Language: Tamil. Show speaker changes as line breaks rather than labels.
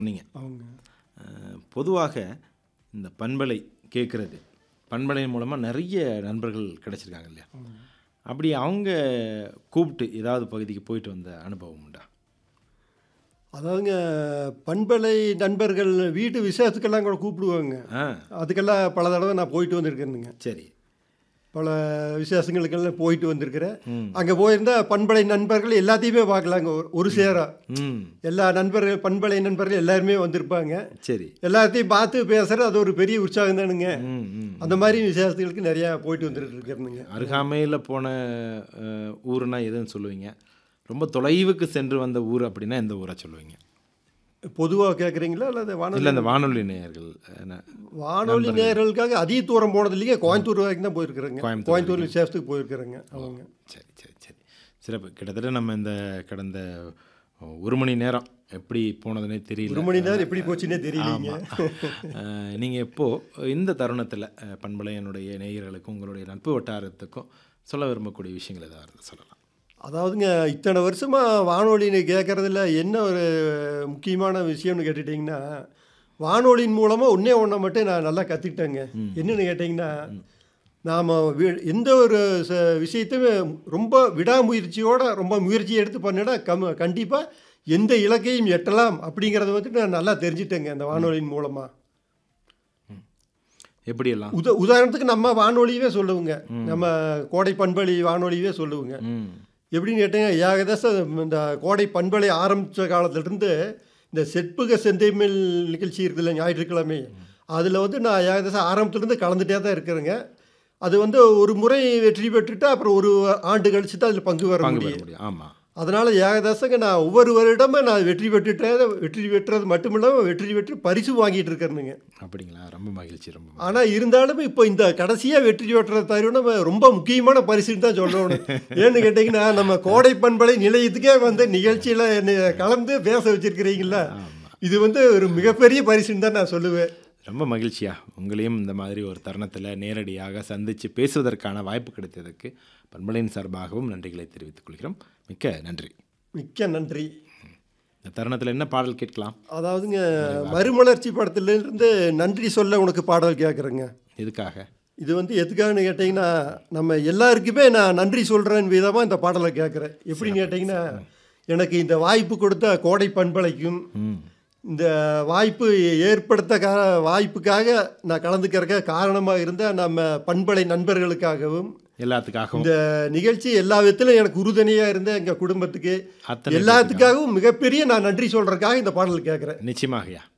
நீங்கள்
அவங்க
பொதுவாக இந்த பண்பலை கேட்குறது பண்பலையின் மூலமாக நிறைய நண்பர்கள் கிடைச்சிருக்காங்க இல்லையா அப்படி அவங்க கூப்பிட்டு ஏதாவது பகுதிக்கு போயிட்டு வந்த அனுபவம் உண்டா
அதாவதுங்க பண்பலை நண்பர்கள் வீட்டு விசேஷத்துக்கெல்லாம் கூட கூப்பிடுவாங்க
ஆ
அதுக்கெல்லாம் பல தடவை நான் போயிட்டு வந்திருக்கேனுங்க
சரி
பல விசேஷங்களுக்கெல்லாம் போயிட்டு வந்திருக்கிறேன்
ம்.
அங்கே போயிருந்தா பண்பலை நண்பர்கள் எல்லாத்தையுமே பார்க்கலாங்க ஒரு- ஒரு சேரா
ம்
எல்லா நண்பர்கள் பண்பலை நண்பர்கள் எல்லாருமே வந்திருப்பாங்க
சரி
எல்லாத்தையும் பார்த்து பேசுறது அது ஒரு பெரிய உற்சாகம் தானுங்க
ம் ம்
அந்த மாதிரி விசேஷத்துகளுக்கு நிறையா போயிட்டு வந்துட்டு இருக்கிறேனுங்க
அருகாமையில் போன அஹ், ஊருனா எதுன்னு சொல்லுவீங்க ரொம்ப தொலைவுக்கு சென்று வந்த ஊர் அப்படின்னா எந்த ஊரை சொல்லுவீங்க
பொதுவாக கேட்குறீங்களா அல்லது வானொலி
இல்லை இந்த வானொலி நேயர்கள் என்ன,
வானொலி நேயர்களுக்காக அதிக தூரம் போனது இல்லைங்க கோயம்புத்தூர் வரைக்கும் தான் போயிருக்கிறேங்க
கோயம்புத்தூர்
கோயம்புத்தூர் விசேஷத்துக்கு போயிருக்கிறேங்க அவங்க
சரி சரி சரி சிறப்பு கிட்டத்தட்ட நம்ம இந்த கடந்த ஒரு மணி நேரம் எப்படி போனதுனே தெரியல
ஒரு மணி நேரம் எப்படி போச்சுன்னே தெரியலீங்க
நீங்கள் எப்போது இந்த தருணத்தில் பண்பலையனுடைய நேயர்களுக்கும் உங்களுடைய நட்பு வட்டாரத்துக்கும் சொல்ல விரும்பக்கூடிய விஷயங்கள் ஏதாவது இருந்தா சொல்லலாம்
அதாவதுங்க இத்தனை வருஷமாக வானொலின்னு கேட்குறதுல என்ன ஒரு முக்கியமான விஷயம்னு கேட்டுட்டிங்கன்னா வானொலியின் மூலமாக ஒன்றே ஒன்றை மட்டும் நான் நல்லா கற்றுக்கிட்டேங்க என்னன்னு கேட்டிங்கன்னா நாம் எந்த ஒரு ச விஷயத்தையுமே ரொம்ப விடாமுயற்சியோட ரொம்ப முயற்சி எடுத்து பண்ணினா கம் கண்டிப்பாக எந்த இலக்கையும் எட்டலாம் அப்படிங்கிறத வந்துட்டு நான் நல்லா தெரிஞ்சிட்டேங்க அந்த வானொலியின் மூலமாக
எப்படியெல்லாம்
உத உதாரணத்துக்கு நம்ம வானொலியவே சொல்லுவோங்க நம்ம கோடை பண்பலி வானொலியவே சொல்லுவோங்க
ம்
எப்படின்னு கேட்டீங்க ஏகதேசம் இந்த கோடை பண்பலை ஆரம்பித்த காலத்துலேருந்து இந்த செட்புக செந்தமிழ் நிகழ்ச்சி இருக்குல்ல ஞாயிற்றுக்கிழமை அதில் வந்து நான் ஏகதேசம் ஆரம்பத்துலேருந்து கலந்துட்டே தான் இருக்கிறேங்க அது வந்து ஒரு முறை வெற்றி பெற்றுட்டு அப்புறம் ஒரு ஆண்டு கழிச்சு தான் அதில் பங்கு வர
பங்கு பெற
முடியும்
முடியும் ஆமாம்
அதனால் ஏகதேசங்க நான் ஒவ்வொரு வருடமும் நான் வெற்றி பெற்றுட்டே வெற்றி பெற்றது மட்டும் இல்லாமல் வெற்றி பெற்று பரிசு வாங்கிட்டு இருக்கிறேனுங்க
அப்படிங்களா ரொம்ப மகிழ்ச்சி ரொம்ப மகிழ்ச்சி.
ஆனால் இருந்தாலும் இப்போ இந்த கடைசியாக வெற்றி பெற்ற தருணம் ரொம்ப முக்கியமான பரிசுன்னு தான் சொல்லணும் ஏன்னு கேட்டிங்கன்னா நம்ம கோடை பண்பலை நிலையத்துக்கே வந்து நிகழ்ச்சியில் என்னை கலந்து பேச வச்சிருக்கிறீங்களா இது வந்து ஒரு மிகப்பெரிய பரிசுன்னு தான் நான் சொல்லுவேன்
ரொம்ப மகிழ்ச்சியா உங்களையும் இந்த மாதிரி ஒரு தருணத்தில் நேரடியாக சந்தித்து பேசுவதற்கான வாய்ப்பு கிடைத்ததற்கு பண்பலையின் சார்பாகவும் நன்றிகளை தெரிவித்துக் கொள்கிறோம் மிக்க நன்றி
மிக்க நன்றி
இந்த தருணத்தில் என்ன பாடல் கேட்கலாம்
அதாவதுங்க மறுமலர்ச்சி படத்துலேருந்து நன்றி சொல்ல உனக்கு பாடல் கேட்குறேங்க
எதுக்காக
இது வந்து எதுக்காகன்னு கேட்டிங்கன்னா நம்ம எல்லாருக்குமே நான் நன்றி சொல்கிறேன் விதமாக இந்த பாடலை கேட்குறேன் எப்படின்னு கேட்டிங்கன்னா எனக்கு இந்த வாய்ப்பு கொடுத்த கோடை பண்பலைக்கும்
ம்
இந்த வாய்ப்பு ஏற்படுத்த கா வாய்ப்புக்காக நான் கலந்துக்கிறக்க காரணமாக இருந்த நம்ம பண்பலை நண்பர்களுக்காகவும்
எல்லாத்துக்காகவும்
இந்த நிகழ்ச்சி எல்லா விதத்திலும் எனக்கு உறுதுணையாக இருந்த எங்கள் குடும்பத்துக்கு
அத்தனை
எல்லாத்துக்காகவும் மிகப்பெரிய நான் நன்றி சொல்கிறதுக்காக இந்த பாடல் கேட்குறேன்
நிச்சயமாகயா